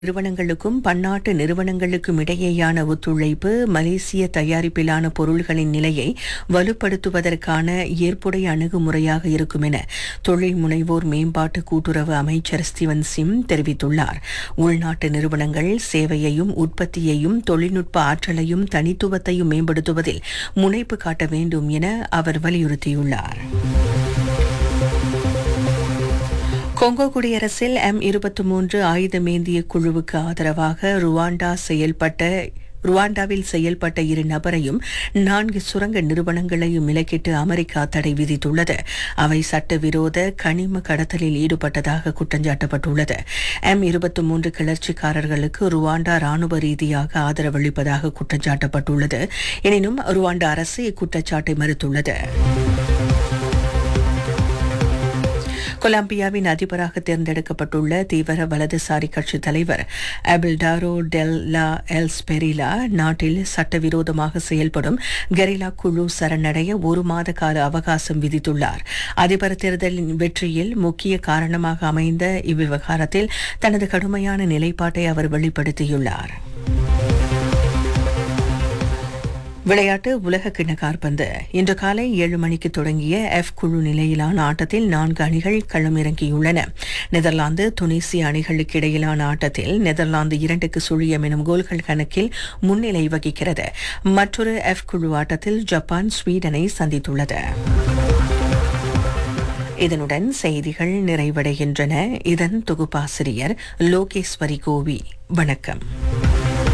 நிறுவனங்களுக்கும் பன்னாட்டு நிறுவனங்களுக்கும் இடையேயான ஒத்துழைப்பு மலேசிய தயாரிப்பிலான பொருள்களின் நிலையை வலுப்படுத்துவதற்கான ஏற்புடைய அணுகுமுறையாக இருக்கும் என தொழில் முனைவோர் மேம்பாட்டு கூட்டுறவு அமைச்சர் ஸ்டீவன் சிம் தெரிவித்துள்ளார் உள்நாட்டு நிறுவனங்கள் சேவையையும் உற்பத்தியையும் தொழில்நுட்ப ஆற்றலையும் தனித்துவத்தையும் மேம்படுத்துவதில் முனைப்பு காட்ட வேண்டும் என அவர் வலியுறுத்தியுள்ளார் கொங்கோ குடியரசில் எம் இருபத்தி மூன்று ஆயுதமேந்திய குழுவுக்கு ஆதரவாக ருவாண்டா செயல்பட்ட ருவாண்டாவில் செயல்பட்ட இரு நபரையும் நான்கு சுரங்க நிறுவனங்களையும் இலக்கிட்டு அமெரிக்கா தடை விதித்துள்ளது அவை சட்டவிரோத கனிம கடத்தலில் ஈடுபட்டதாக குற்றஞ்சாட்டப்பட்டுள்ளது எம் இருபத்தி மூன்று கிளர்ச்சிக்காரர்களுக்கு ருவாண்டா ராணுவ ரீதியாக ஆதரவளிப்பதாக குற்றஞ்சாட்டப்பட்டுள்ளது எனினும் ருவாண்டா அரசு இக்குற்றச்சாட்டை மறுத்துள்ளது கொலம்பியாவின் அதிபராக தேர்ந்தெடுக்கப்பட்டுள்ள தீவிர வலதுசாரி கட்சி தலைவர் அபில்டாரோ டெல் லா எல்ஸ்பெரிலா நாட்டில் சட்டவிரோதமாக செயல்படும் கெரிலா குழு சரணடைய ஒரு மாத கால அவகாசம் விதித்துள்ளார் அதிபர் தேர்தலின் வெற்றியில் முக்கிய காரணமாக அமைந்த இவ்விவகாரத்தில் தனது கடுமையான நிலைப்பாட்டை அவர் வெளிப்படுத்தியுள்ளார் விளையாட்டு உலக கிண்ண காற்பந்து இன்று காலை ஏழு மணிக்கு தொடங்கிய எஃப் குழு நிலையிலான ஆட்டத்தில் நான்கு அணிகள் களமிறங்கியுள்ளன நெதர்லாந்து துனிசிய அணிகளுக்கு இடையிலான ஆட்டத்தில் நெதர்லாந்து இரண்டுக்கு சுழியம் எனும் கோல்கள் கணக்கில் முன்னிலை வகிக்கிறது மற்றொரு எஃப் குழு ஆட்டத்தில் ஜப்பான் ஸ்வீடனை சந்தித்துள்ளது இதனுடன் செய்திகள் நிறைவடைகின்றன இதன் தொகுப்பாசிரியர் லோகேஸ்வரி கோவி வணக்கம்